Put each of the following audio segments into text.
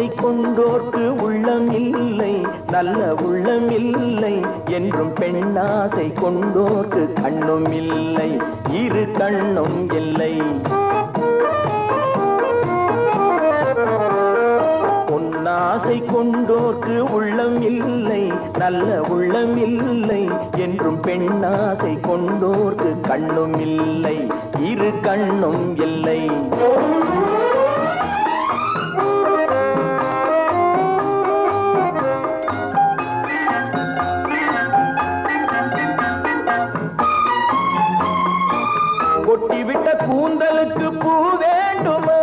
கொண்டோர்க்கு உள்ளம் இல்லை நல்ல உள்ளம் இல்லை என்றும் பெண்ணாசை கொண்டோர்க்கு கண்ணும் இல்லை இரு கண்ணும் இல்லை பொன்னாசை கொண்டோர்க்கு உள்ளம் இல்லை நல்ல உள்ளம் இல்லை என்றும் பெண்ணாசை கொண்டோர்க்கு கண்ணும் இல்லை இரு கண்ணும் இல்லை கொட்டிவிட்ட கூந்தலுக்கு பூ வேண்டுமா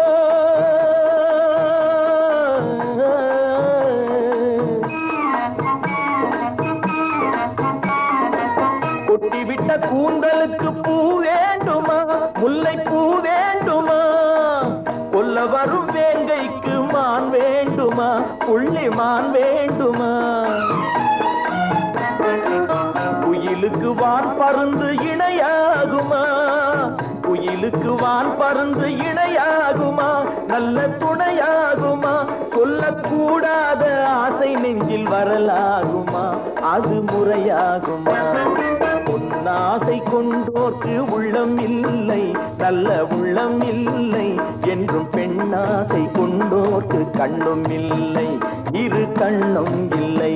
கொட்டிவிட்ட கூந்தலுக்கு பூ வேண்டுமா முல்லை பூ வேண்டுமா கொல்ல வரும் வேங்கைக்கு மான் வேண்டுமா புள்ளி மான் வேண்டுமா குயிலுக்கு வான் பருந்து இணையாகுமா குயிலுக்கு வான் பருந்து இணையாகுமா நல்ல துணையாகுமா சொல்லக்கூடாத ஆசை நெஞ்சில் வரலாகுமா அது முறையாகுமா பொன்னாசை கொண்டோர்க்கு உள்ளம் இல்லை நல்ல உள்ளம் இல்லை என்றும் பெண்ணாசை கொண்டோர்க்கு கண்ணும் இல்லை இரு கண்ணும் இல்லை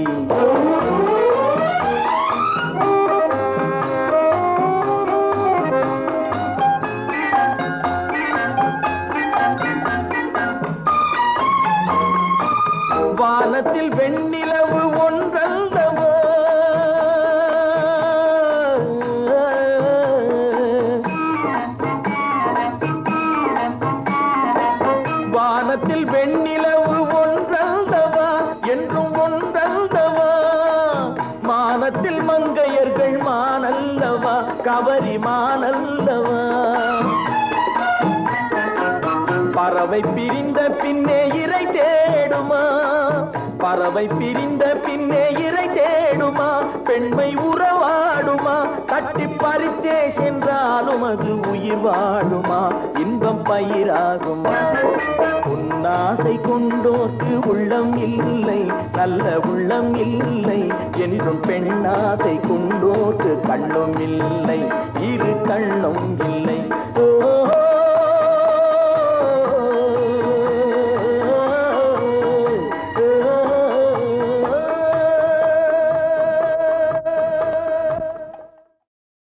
வானத்தில் வெண்ணிலவு ஒன்றல்லவோ வானத்தில் வெண்ணிலவு ஒன்றல்லவா என்றும் ஒன்றல்லவா மானத்தில் மங்கையர்கள் மானல்லவா கவரி மானல்லவா பறவை பிரிந்த பின்னே இறை தேடுமா பறவை பிரிந்த பின்னே இறை தேடுமா பெண்மை உறவாடுமா தட்டி பறித்தே சென்றாலும் அது உயிர் வாழுமா இன்பம் பயிராகுமா உன்னாசை கொண்டோர்க்கு உள்ளம் இல்லை நல்ல உள்ளம் இல்லை என்றும் பெண்ணாசை கொண்டோர்க்கு கண்ணும் இல்லை இரு கண்ணும் இல்லை ஓ